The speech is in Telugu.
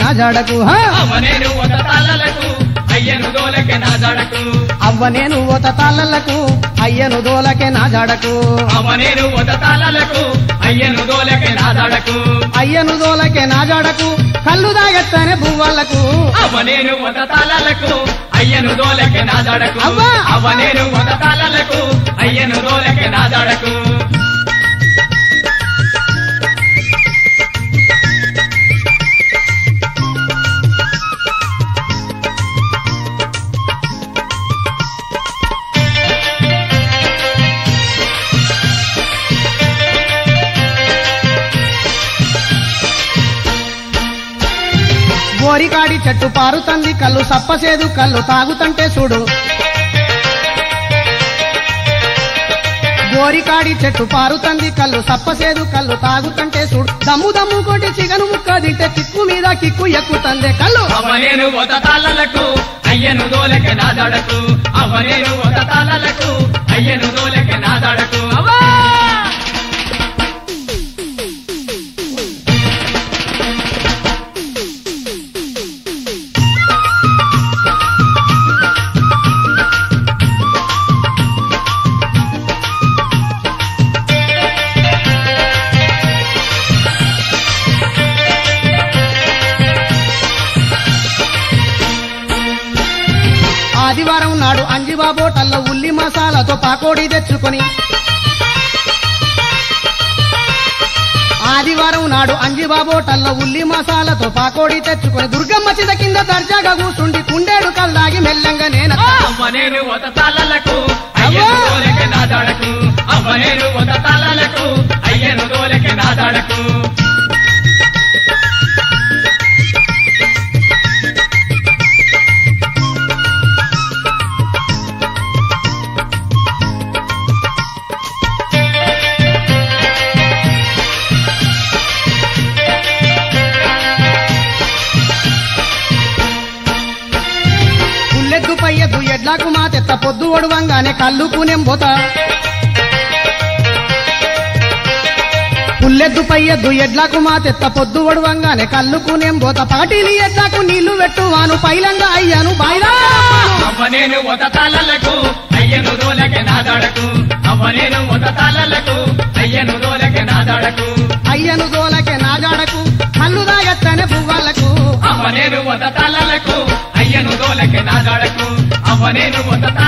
నా జాడకు హా! అవనేను ఒక తాళలకు అయ్యను దోలకే నా జాడకు అవ్వ నేను ఓత తాళ్ళకు అయ్యను దోలకే నా జాడకు అవనేను ఒక తాళలకు అయ్యను దోలకే నా జాడకు అయ్యను దోలకే నా జాడకు కళ్ళు దాగెత్తనే పువ్వాళ్లకు అవనేను ఒక తాళలకు అయ్యను దోలకే నా జాడకు అవ్వా! అవనేను ఒక తాళలకు అయ్యను దోలకే నా జాడకు గోరికాడి చెట్టు పారుతంది కళ్ళు సప్పసేదు కళ్ళు తాగుతంటే చూడు గోరికాడి చెట్టు పారుతంది కళ్ళు సప్పసేదు కళ్ళు తాగుతంటే చూడు దమ్ము దమ్ము కొట్టి చిగను ముక్క తింటే కిక్కు మీద కిక్కు ఎక్కుతందే కళ్ళు అవనేను ఒక తాళలకు అయ్యను దోలకే నా జాడకు అవనేను ఒక తాళలకు అయ్యను దోలకే నా జాడకు అవా ఆదివారం నాడు అంజిబాబోటల్లో ఉల్లి మసాలాతో పాకోడి తెచ్చుకొని ఆదివారం నాడు అంజిబాబోటల్లో ఉల్లి మసాలాతో పాకోడి తెచ్చుకొని దుర్గమ్మ చిద కింద దర్జాగా కూర్చుండి కుండేడు కల్లాగి మెల్లంగా నేను అవ్వనేను ఒక తాళలకు అయ్యను దోలకే నా జాడకు అవ్వనేను ఒక తాళలకు అయ్యను దోలకే నా జాడకు పుల్లెద్దు పయ్యద్దు ఎడ్లకు మా తెత్త పొద్దు ఒడవంగానే కళ్ళు పూనెం పోతా పుల్లెద్దు పయ్యద్దు ఎడ్లకు మా తెత్త పొద్దు ఒడవంగానే కళ్ళు కూనేం పోత పాటీలి ఎడ్లకు నీళ్లు పెట్టువాను పైలంగా అయ్యాను బాయిలా అవ్వనేను ఒక తాళలకు అయ్యను దోలకే నా జాడకు అవ్వనేను ఒక తాళలకు అయ్యను దోలకే నా జాడకు అయ్యను దోలకే నా జాడకు కళ్ళు దాగెత్తనే పువ్వాలకు అవ్వనేను ఒక తాళలకు అయ్యను దోలకే నా జాడకు అవ్వనేను ఒక